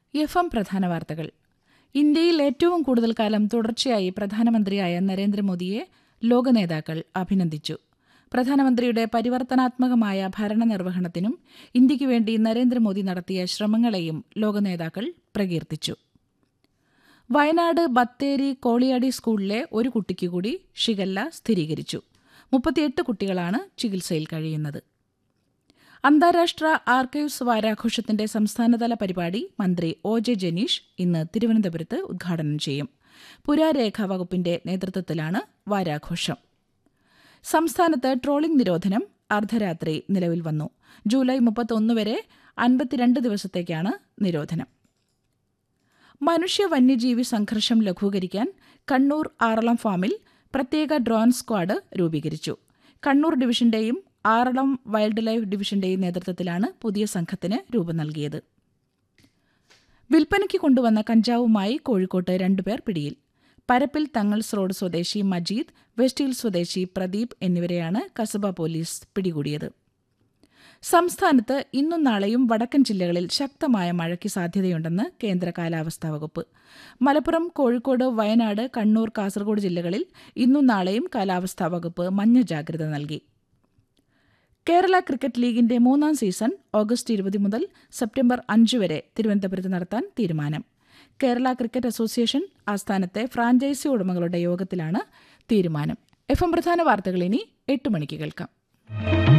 F M പ്രധാന വാർത്തകൾ ഇന്ത്യയിൽ ഏറ്റവും കൂടുതൽ കാലം തുടർച്ചയായി പ്രധാനമന്ത്രിയായ നരേന്ദ്രമോദിയെ ലോക നേതാക്കൾ അഭിനന്ദിച്ചു പ്രധാനമന്ത്രിയുടെ പരിവർത്തനാത്മകമായ ഭരണനിർവഹണത്തിനും ഇന്ത്യയ്ക്ക് വേണ്ടി നരേന്ദ്രമോദി നടത്തിയ ശ്രമങ്ങളെയും ലോക നേതാക്കൾ പ്രകീർത്തിച്ചു വയനാട് ബത്തേരി കോളിയാടി സ്കൂളിലെ ഒരു കുട്ടിക്ക് കൂടി ഷിഗല്ല സ്ഥിരീകരിച്ചു മുപ്പത്തിയെട്ട് കുട്ടികളാണ് ചികിത്സയിൽ കഴിയുന്നത് അന്താരാഷ്ട്ര ആർക്കൈവ്സ് വാരാഘോഷത്തിന്റെ സംസ്ഥാനതല പരിപാടി മന്ത്രി ഒ ജെ ജനീഷ് ഇന്ന് തിരുവനന്തപുരത്ത് ഉദ്ഘാടനം ചെയ്യും പുരാരേഖ വകുപ്പിന്റെ നേതൃത്വത്തിലാണ് വാരാഘോഷം സംസ്ഥാനത്ത് ട്രോളിംഗ് നിരോധനം അർദ്ധരാത്രി നിലവിൽ വന്നു ജൂലൈ മുപ്പത്തൊന്ന് വരെ അൻപത്തിരണ്ട് ദിവസത്തേക്കാണ് നിരോധനം മനുഷ്യ വന്യജീവി സംഘർഷം ലഘൂകരിക്കാൻ കണ്ണൂർ ആറളം ഫാമിൽ പ്രത്യേക ഡ്രോൺ സ്ക്വാഡ് രൂപീകരിച്ചു കണ്ണൂർ ഡിവിഷന്റെയും ആറളം വൈൽഡ് ലൈഫ് ഡിവിഷന്റെയും നേതൃത്വത്തിലാണ് പുതിയ സംഘത്തിന് രൂപം നൽകിയത് വിൽപ്പനയ്ക്ക് കൊണ്ടുവന്ന കഞ്ചാവുമായി കോഴിക്കോട്ട് രണ്ടുപേർ പിടിയിൽ പരപ്പിൽ തങ്ങൾസ് റോഡ് സ്വദേശി മജീദ് വെസ്റ്റ് ഹിൽ സ്വദേശി പ്രദീപ് എന്നിവരെയാണ് കസബ പോലീസ് പിടികൂടിയത് സംസ്ഥാനത്ത് ഇന്നും നാളെയും വടക്കൻ ജില്ലകളിൽ ശക്തമായ മഴയ്ക്ക് സാധ്യതയുണ്ടെന്ന് കേന്ദ്ര കാലാവസ്ഥാ വകുപ്പ് മലപ്പുറം കോഴിക്കോട് വയനാട് കണ്ണൂർ കാസർഗോഡ് ജില്ലകളിൽ ഇന്നും നാളെയും കാലാവസ്ഥാ വകുപ്പ് മഞ്ഞ ജാഗ്രത നൽകി കേരള ക്രിക്കറ്റ് ലീഗിന്റെ മൂന്നാം സീസൺ ഓഗസ്റ്റ് ഇരുപത് മുതൽ സെപ്റ്റംബർ അഞ്ച് വരെ തിരുവനന്തപുരത്ത് നടത്താൻ തീരുമാനം കേരള ക്രിക്കറ്റ് അസോസിയേഷൻ ആസ്ഥാനത്തെ ഫ്രാഞ്ചൈസി ഉടമകളുടെ യോഗത്തിലാണ് തീരുമാനം എഫ് എം പ്രധാന വാർത്തകൾ ഇനി എട്ട് മണിക്ക് കേൾക്കാം